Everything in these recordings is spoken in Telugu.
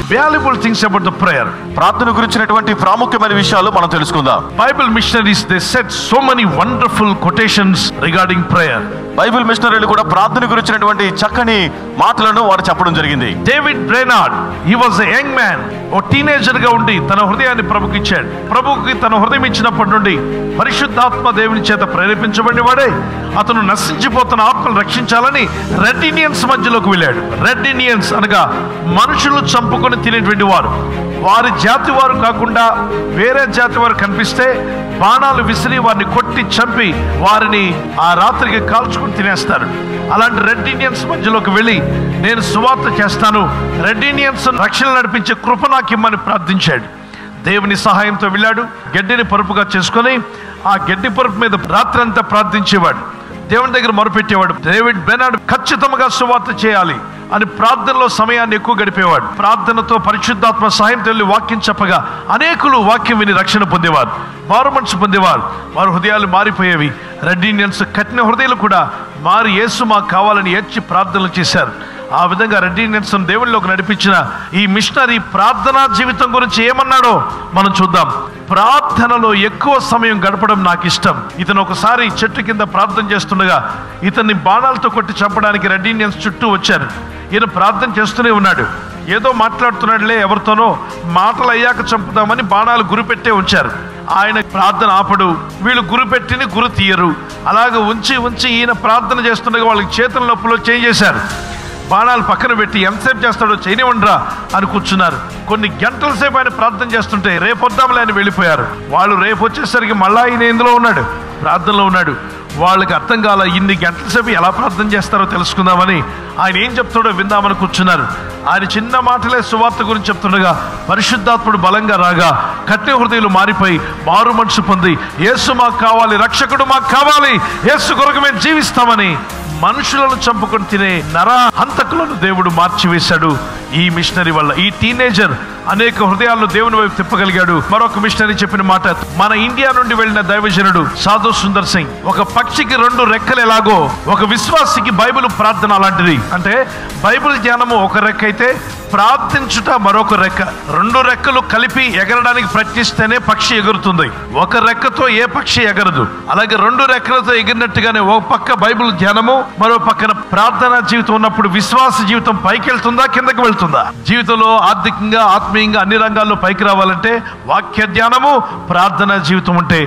valuable things about the prayer. ప్రార్థన గురించినటువంటి ప్రాముఖ్యమైన విషయాలు మనం తెలుసుకుందాం Bible missionaries they said so many wonderful quotations regarding prayer. Bible మిషనరీలు కూడా ప్రార్థన గురించినటువంటి చక్కని మాటలను వారు చెప్పడం జరిగింది David Brainerd he was a young man ఓ టీనేజర్ గా ఉండి తన హృదయాన్ని ప్రభుకి ఇచ్చాడు ప్రభుకి తన హృదయం ఇచ్చినప్పటి నుండి పరిశుద్ధాత్మ దేవుని చేత ప్రేరేపించబడినవాడే అతను నశించిపోతున్న ఆత్మను రక్షించాలని రెడ్ ఇండియన్స్ మధ్యలోకి వెళ్ళాడు రెడ్ ఇండియన్స్ అనగా మనుషులు చంపుకొని తినేటువంటి వారు వారి జాతి వారు కాకుండా వేరే జాతి వారు కనిపిస్తే బాణాలు విసిరి వారిని కొట్టి చంపి వారిని ఆ రాత్రికి కాల్చుకుని తినేస్తారు అలాంటి రెడ్ ఇండియన్స్ మధ్యలోకి వెళ్ళి నేను సువార్త చేస్తాను రెడ్ ఇండియన్స్ రక్షణ నడిపించే కృప నాకు ఇమ్మని ప్రార్థించాడు దేవుని సహాయంతో వెళ్ళాడు గడ్డిని పరుపుగా చేసుకొని ఆ గడ్డి పరుపు మీద రాత్రంతా ప్రార్థించేవాడు దేవుని దగ్గర మొరపెట్టేవాడు డేవిడ్ బెనాడ్ ఖచ్చితంగా సువార్త చేయాలి అని ప్రార్థనలో సమయాన్ని ఎక్కువ గడిపేవాడు ప్రార్థనతో పరిశుద్ధాత్మ సహాయంతో వెళ్ళి వాక్యం చెప్పగా అనేకులు వాక్యం విని రక్షణ పొందేవారు మారు మనసు పొందేవారు వారి హృదయాలు మారిపోయేవి రెడ్ ఇండియన్స్ కఠిన హృదయాలు కూడా మారి యేసు మాకు కావాలని ఏడ్చి ప్రార్థనలు చేశారు ఆ విధంగా రెడ్డి నెల్సన్ దేవుళ్ళలోకి నడిపించిన ఈ మిషనరీ ప్రార్థనా జీవితం గురించి ఏమన్నాడో మనం చూద్దాం ప్రార్థనలో ఎక్కువ సమయం గడపడం నాకు ఇష్టం ఇతను ఒకసారి చెట్టు కింద ప్రార్థన చేస్తుండగా ఇతన్ని బాణాలతో కొట్టి చంపడానికి రెడ్ ఇండియన్స్ చుట్టూ వచ్చారు ఈయన ప్రార్థన చేస్తూనే ఉన్నాడు ఏదో మాట్లాడుతున్నాడులే ఎవరితోనో మాటలు అయ్యాక చంపుదామని బాణాలు గురిపెట్టే ఉంచారు ఆయన ప్రార్థన ఆపడు వీళ్ళు గురిపెట్టిని గురి తీయరు అలాగ ఉంచి ఉంచి ఈయన ప్రార్థన చేస్తుండగా వాళ్ళకి చేతుల నొప్పులో చేంజ్ చేశారు బాణాలు పక్కన పెట్టి ఎంతసేపు చేస్తాడో చేయనివ్వండిరా అని కూర్చున్నారు కొన్ని గంటల సేపు ఆయన ప్రార్థన చేస్తుంటే రేపు వద్దాంలే అని వెళ్ళిపోయారు వాళ్ళు రేపు వచ్చేసరికి మళ్ళా ఆయన ఇందులో ఉన్నాడు ప్రార్థనలో ఉన్నాడు వాళ్ళకి అర్థం కాల ఇన్ని గంటల సేపు ఎలా ప్రార్థన చేస్తారో తెలుసుకుందామని ఆయన ఏం చెప్తాడో విందామని కూర్చున్నారు ఆయన చిన్న మాటలే సువార్త గురించి చెప్తుండగా పరిశుద్ధాత్ముడు బలంగా రాగా కట్టే హృదయాలు మారిపోయి మారు మనసు పొంది యేసు మాకు కావాలి రక్షకుడు మాకు కావాలి యేసు కొరకు మేము జీవిస్తామని మనుషులను చంపుకొని తినే నర హంతకులను దేవుడు మార్చివేశాడు ఈ మిషనరీ వల్ల ఈ టీనేజర్ అనేక హృదయాలను దేవుని వైపు తిప్పగలిగాడు మరొక మిషనరీ చెప్పిన మాట మన ఇండియా నుండి వెళ్ళిన దైవజనుడు సాధు సుందర్ సింగ్ ఒక పక్షికి రెండు రెక్కలు ఎలాగో ఒక విశ్వాసికి బైబిల్ ప్రార్థన అలాంటిది అంటే బైబిల్ ధ్యానము ఒక రెక్క అయితే ప్రార్థించుట మరొక రెక్క రెండు రెక్కలు కలిపి ఎగరడానికి ప్రయత్నిస్తేనే పక్షి ఎగురుతుంది ఒక రెక్కతో ఏ పక్షి ఎగరదు అలాగే రెండు రెక్కలతో ఎగిరినట్టుగానే ఒక పక్క బైబిల్ ధ్యానము మరో పక్కన ప్రార్థనా జీవితం ఉన్నప్పుడు విశ్వాస జీవితం పైకి వెళ్తుందా కిందకి వెళ్తుందా జీవితంలో ఆర్థికంగా ఆత్మీయంగా అన్ని రంగాల్లో పైకి రావాలంటే వాక్య ధ్యానము ప్రార్థనా జీవితం ఉంటే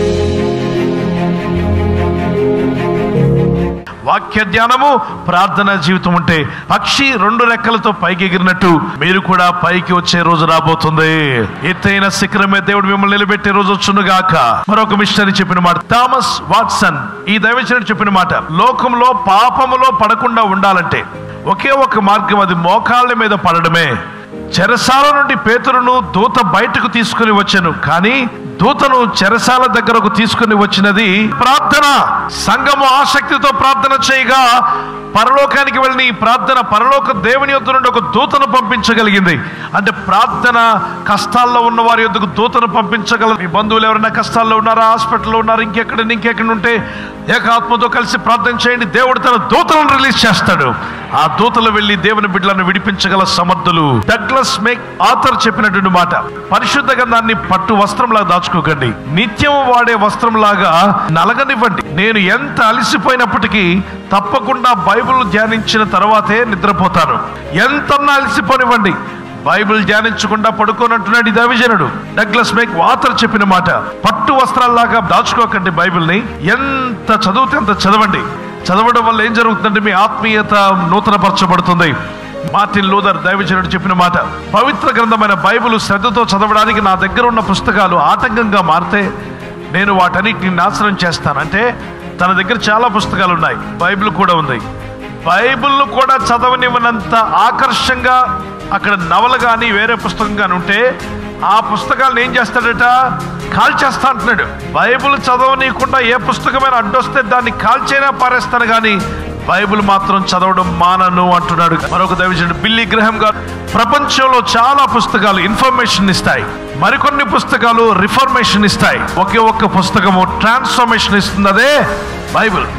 వాక్య ధ్యానము ప్రార్థన జీవితం ఉంటే పక్షి రెండు రెక్కలతో పైకి ఎగిరినట్టు మీరు కూడా పైకి వచ్చే రోజు రాబోతుంది ఎత్తైన శిఖరమే దేవుడు మిమ్మల్ని నిలబెట్టే రోజు వచ్చునుగాక మరొక మిషనరీ చెప్పిన మాట థామస్ వాట్సన్ ఈ దైవచనుడు చెప్పిన మాట లోకంలో పాపములో పడకుండా ఉండాలంటే ఒకే ఒక మార్గం అది మోకాళ్ళ మీద పడడమే చెరసాల నుండి పేతురును దూత బయటకు తీసుకుని వచ్చాను కానీ దూతను చెరసాల దగ్గరకు తీసుకుని వచ్చినది ప్రార్థన సంఘము ఆసక్తితో ప్రార్థన చేయగా పరలోకానికి వెళ్ళిన ఈ ప్రార్థన పరలోక దేవుని యొద్ద నుండి ఒక దూతను పంపించగలిగింది అంటే ప్రార్థన కష్టాల్లో ఉన్న వారి యొద్దకు దూతను పంపించగలరు మీ బంధువులు ఎవరైనా కష్టాల్లో ఉన్నారా హాస్పిటల్లో ఉన్నారు ఇంకెక్కడ ఇంకెక్కడ ఉంటే ఏకాత్మతో కలిసి ప్రార్థన చేయండి దేవుడు తన దూతలను రిలీజ్ చేస్తాడు ఆ దూతలు వెళ్ళి దేవుని బిడ్డలను విడిపించగల సమర్థులు డగ్లస్ మేక్ ఆథర్ చెప్పినటువంటి మాట పరిశుద్ధ గంధాన్ని పట్టు వస్త్రంలాగా దాచుకోకండి నిత్యం వాడే వస్త్రంలాగా నలగనివ్వండి నేను ఎంత అలసిపోయినప్పటికీ తప్పకుండా బైబిల్ ధ్యానించిన తర్వాతే నిద్రపోతాను ఎంతన్నా అలసిపోనివ్వండి బైబిల్ ధ్యానించకుండా పడుకోనంటున్నాడు ఈ దైవజనుడు డగ్లస్ మేక్ వాతర్ చెప్పిన మాట పట్టు వస్త్రాల్లాగా దాచుకోకండి బైబిల్ని ఎంత చదివితే అంత చదవండి చదవడం వల్ల ఏం జరుగుతుందంటే మీ ఆత్మీయత నూతనపరచబడుతుంది మార్టిన్ లూథర్ దైవజనుడు చెప్పిన మాట పవిత్ర గ్రంథమైన బైబిల్ శ్రద్ధతో చదవడానికి నా దగ్గర ఉన్న పుస్తకాలు ఆటంకంగా మారితే నేను వాటన్నిటిని నాశనం చేస్తాను అంటే తన దగ్గర చాలా పుస్తకాలు ఉన్నాయి బైబిల్ కూడా ఉంది బైబిల్ కూడా చదవనివ్వనంత ఆకర్షంగా అక్కడ నవల కానీ వేరే పుస్తకం కానీ ఉంటే ఆ పుస్తకాలను ఏం చేస్తాడట కాల్చేస్తా అంటున్నాడు బైబిల్ చదవనీయకుండా ఏ పుస్తకమైనా అడ్డొస్తే దాన్ని కాల్చైనా పారేస్తాను కానీ బైబిల్ మాత్రం చదవడం మానను అంటున్నాడు మరొక దైవజనుడు బిల్లీ గ్రహం గారు ప్రపంచంలో చాలా పుస్తకాలు ఇన్ఫర్మేషన్ ఇస్తాయి మరికొన్ని పుస్తకాలు రిఫర్మేషన్ ఇస్తాయి ఒకే ఒక్క పుస్తకము ట్రాన్స్ఫర్మేషన్ ఇస్తుంది అదే బైబిల్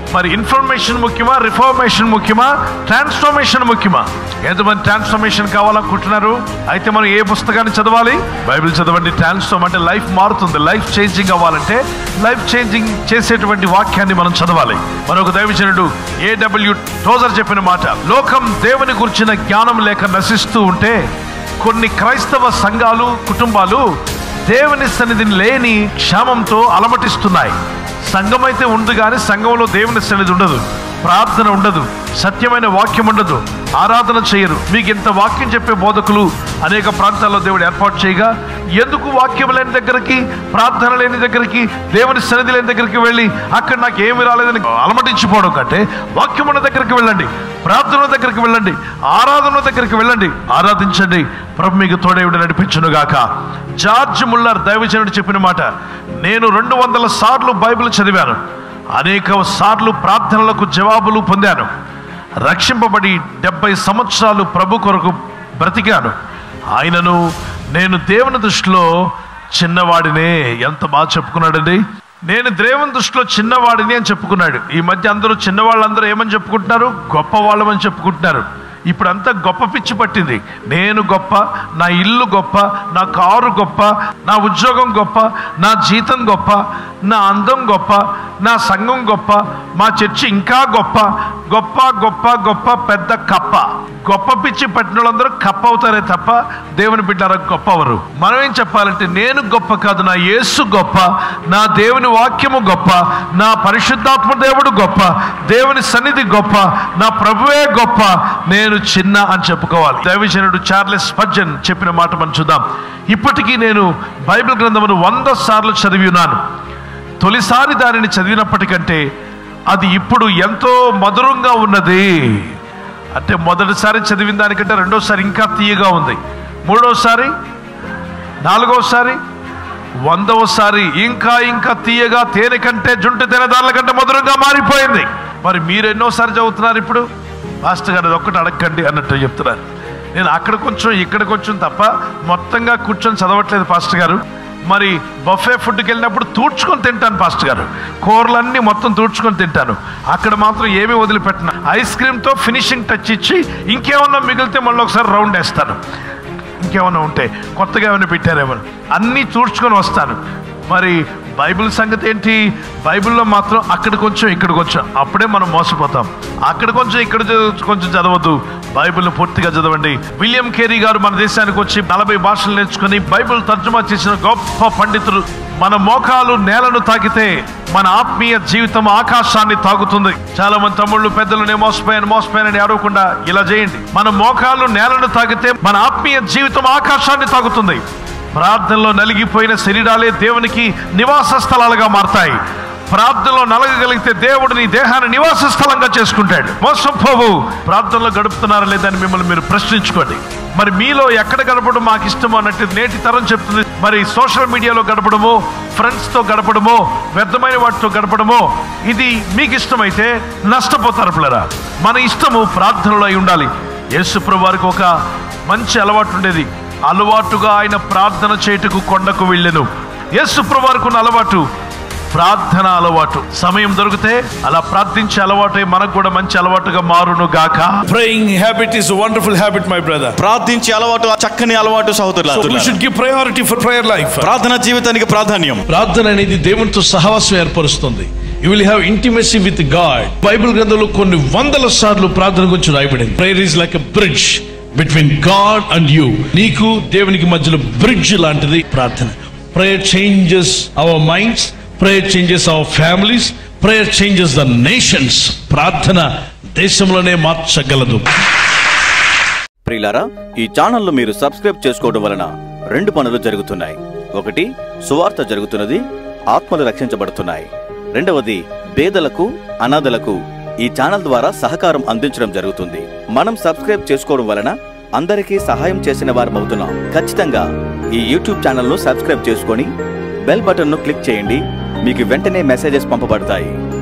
మరి ఇన్ఫర్మేషన్ ముఖ్యమా రిఫర్మేషన్ ముఖ్యమా ట్రాన్స్ఫర్మేషన్ ముఖ్యమా ఎంతమంది ట్రాన్స్ఫర్మేషన్ కావాలనుకుంటున్నారు అయితే మనం ఏ పుస్తకాన్ని చదవాలి బైబిల్ చదవండి ట్రాన్స్ఫార్మ్ అంటే లైఫ్ మారుతుంది లైఫ్ చేంజింగ్ అవ్వాలంటే లైఫ్ చేంజింగ్ చేసేటువంటి వాక్యాన్ని మనం చదవాలి మరొక దైవజనుడు ఏడబ్ల్యూ టోజర్ చెప్పిన మాట లోకం దేవుని గురించిన జ్ఞానం లేక నశిస్తూ ఉంటే కొన్ని క్రైస్తవ సంఘాలు కుటుంబాలు దేవుని సన్నిధిని లేని క్షామంతో అలమటిస్తున్నాయి సంఘం అయితే ఉంది కానీ సంఘంలో దేవుని సన్నిధి ఉండదు ప్రార్థన ఉండదు సత్యమైన వాక్యం ఉండదు ఆరాధన చేయరు మీకు ఇంత వాక్యం చెప్పే బోధకులు అనేక ప్రాంతాల్లో దేవుడు ఏర్పాటు చేయగా ఎందుకు వాక్యం లేని దగ్గరికి ప్రార్థన లేని దగ్గరికి దేవుని సన్నిధి లేని దగ్గరికి వెళ్ళి అక్కడ నాకు ఏమి రాలేదని అలమటించిపోవడం కంటే వాక్యం ఉన్న దగ్గరికి వెళ్ళండి ప్రార్థన ఉన్న దగ్గరికి వెళ్ళండి ఆరాధన ఉన్న దగ్గరికి వెళ్ళండి ఆరాధించండి ప్రభు మీకు తోడేవిడ నడిపించునుగాక జార్జ్ ముల్లర్ దైవజనుడు చెప్పిన మాట నేను రెండు వందల సార్లు బైబిల్ చదివాను అనేక సార్లు ప్రార్థనలకు జవాబులు పొందాను రక్షింపబడి డెబ్బై సంవత్సరాలు ప్రభు కొరకు బ్రతికాను ఆయనను నేను దేవుని దృష్టిలో చిన్నవాడినే ఎంత బాగా చెప్పుకున్నాడండి నేను దేవుని దృష్టిలో చిన్నవాడిని అని చెప్పుకున్నాడు ఈ మధ్య అందరూ చిన్నవాళ్ళందరూ ఏమని చెప్పుకుంటున్నారు గొప్ప వాళ్ళమని చెప్పుకుంటున్నారు ఇప్పుడు అంతా గొప్ప పిచ్చి పట్టింది నేను గొప్ప నా ఇల్లు గొప్ప నా కారు గొప్ప నా ఉద్యోగం గొప్ప నా జీతం గొప్ప నా అందం గొప్ప నా సంఘం గొప్ప మా చర్చి ఇంకా గొప్ప గొప్ప గొప్ప గొప్ప పెద్ద కప్ప గొప్ప పిచ్చి పట్టిన వాళ్ళందరూ కప్ప అవుతారే తప్ప దేవుని బిడ్డారా గొప్ప అవరు మనం ఏం చెప్పాలంటే నేను గొప్ప కాదు నా యేసు గొప్ప నా దేవుని వాక్యము గొప్ప నా పరిశుద్ధాత్మ దేవుడు గొప్ప దేవుని సన్నిధి గొప్ప నా ప్రభువే గొప్ప నేను చిన్న అని చెప్పుకోవాలి దైవజనుడు చార్లెస్ స్పర్జన్ చెప్పిన మాట మనం చూద్దాం ఇప్పటికీ నేను బైబిల్ గ్రంథమును వంద సార్లు చదివి ఉన్నాను తొలిసారి దానిని చదివినప్పటికంటే అది ఇప్పుడు ఎంతో మధురంగా ఉన్నది అంటే మొదటిసారి చదివిన దానికంటే రెండోసారి ఇంకా తీయగా ఉంది మూడోసారి నాలుగోసారి వందవసారి ఇంకా ఇంకా తీయగా తేనె కంటే జుంటు తినదారుల కంటే మధురంగా మారిపోయింది మరి మీరు ఎన్నోసారి చదువుతున్నారు ఇప్పుడు మాస్టర్ గారు అది ఒక్కటి అడగండి అన్నట్టు చెప్తున్నారు నేను అక్కడ కొంచెం ఇక్కడ కొంచెం తప్ప మొత్తంగా కూర్చొని చదవట్లేదు పాస్టర్ గారు మరి బఫే ఫుడ్కి వెళ్ళినప్పుడు తూడ్చుకొని తింటాను పాస్టర్ గారు కూరలన్నీ మొత్తం తూడ్చుకొని తింటాను అక్కడ మాత్రం ఏమీ వదిలిపెట్టను ఐస్ క్రీమ్తో ఫినిషింగ్ టచ్ ఇచ్చి ఇంకేమన్నా మిగిలితే మళ్ళీ ఒకసారి రౌండ్ వేస్తాను ఇంకేమైనా ఉంటే కొత్తగా ఏమైనా పెట్టారేమో అన్నీ చూడ్చుకొని వస్తాను మరి బైబిల్ సంగతి ఏంటి బైబిల్లో మాత్రం అక్కడ కొంచెం ఇక్కడ కొంచెం అప్పుడే మనం మోసపోతాం అక్కడ కొంచెం ఇక్కడ చదువు- కొంచెం చదవద్దు బైబిల్ని పూర్తిగా చదవండి విలియం కేరీ గారు మన దేశానికి వచ్చి నలభై భాషలు నేర్చుకుని బైబిల్ తర్జుమా చేసిన గొప్ప పండితులు మన మోకాలు నేలను తాకితే మన ఆత్మీయ జీవితం ఆకాశాన్ని తాగుతుంది చాలా మంది తమ్ముళ్ళు పెద్దలు నేను మోసపోయాను మోసపోయానని అడగకుండా ఇలా చేయండి మన మోకాలు నేలను తాకితే మన ఆత్మీయ జీవితం ఆకాశాన్ని తాగుతుంది ప్రార్థనలో నలిగిపోయిన శరీరాలే దేవునికి నివాస స్థలాలుగా మారతాయి ప్రార్థనలో నలగగలిగితే దేవుడు నీ దేహాన్ని నివాస స్థలంగా చేసుకుంటాడు మోసపోవు ప్రార్థనలో గడుపుతున్నారా లేదని మిమ్మల్ని మీరు ప్రశ్నించుకోండి మరి మీలో ఎక్కడ గడపడం మాకు ఇష్టమో అన్నట్టు నేటి తరం చెప్తుంది మరి సోషల్ మీడియాలో గడపడమో ఫ్రెండ్స్తో గడపడమో వ్యర్థమైన వాటితో గడపడమో ఇది మీకు ఇష్టమైతే నష్టపోతారు పిల్లరా మన ఇష్టము ప్రార్థనలో అయి ఉండాలి యేసుప్రభు వారికి ఒక మంచి అలవాటు ఉండేది అలవాటుగా ఆయన ప్రార్థన చేయుటకు కొండకు వెళ్ళెను యేసుప్రభు వారికి ఉన్న అలవాటు ప్రార్థన అలవాటు సమయం దొరికితే అలా ప్రార్థించే అలవాటే మనకు కూడా మంచి అలవాటుగా మారును గాక Praying habit is a wonderful habit, my brother. ప్రార్థించే అలవాటు చక్కని అలవాటు So we సహోదరులు should give priority for prayer life. ప్రార్థన జీవితానికి ప్రాధాన్యం ప్రార్థన అనేది దేవునితో సహవాసం ఏర్పరుస్తుంది you will have intimacy with God Bible గ్రంథంలో కొన్ని వందల సార్లు ప్రార్థన గురించి రాయబడింది prayer is like a bridge between God and you నీకు దేవునికి మధ్యలో బ్రిడ్జ్ లాంటిది ప్రార్థన prayer changes our minds prayer changes our families prayer changes the nations ప్రార్థన దేశంలోనే మార్చగలదు ప్రియులారా ఈ ఛానల్ను మీరు సబ్స్క్రైబ్ చేసుకోవడం వలన రెండు పనులు జరుగుతున్నాయి ఒకటి సువార్త జరుగుతున్నది ఆత్మలు రక్షించబడుతున్నాయి రెండవది పేదలకు అనాథలకు ఈ ఛానల్ ద్వారా సహకారం అందించడం జరుగుతుంది మనం సబ్స్క్రైబ్ చేసుకోవడం వలన అందరికీ సహాయం చేసిన వారమవుతున్నాం ఖచ్చితంగా ఈ యూట్యూబ్ ఛానల్ను సబ్స్క్రైబ్ చేసుకొని బెల్ బటన్ను క్లిక్ చేయండి మీకు వెంటనే మెసేజెస్ పంపబడతాయి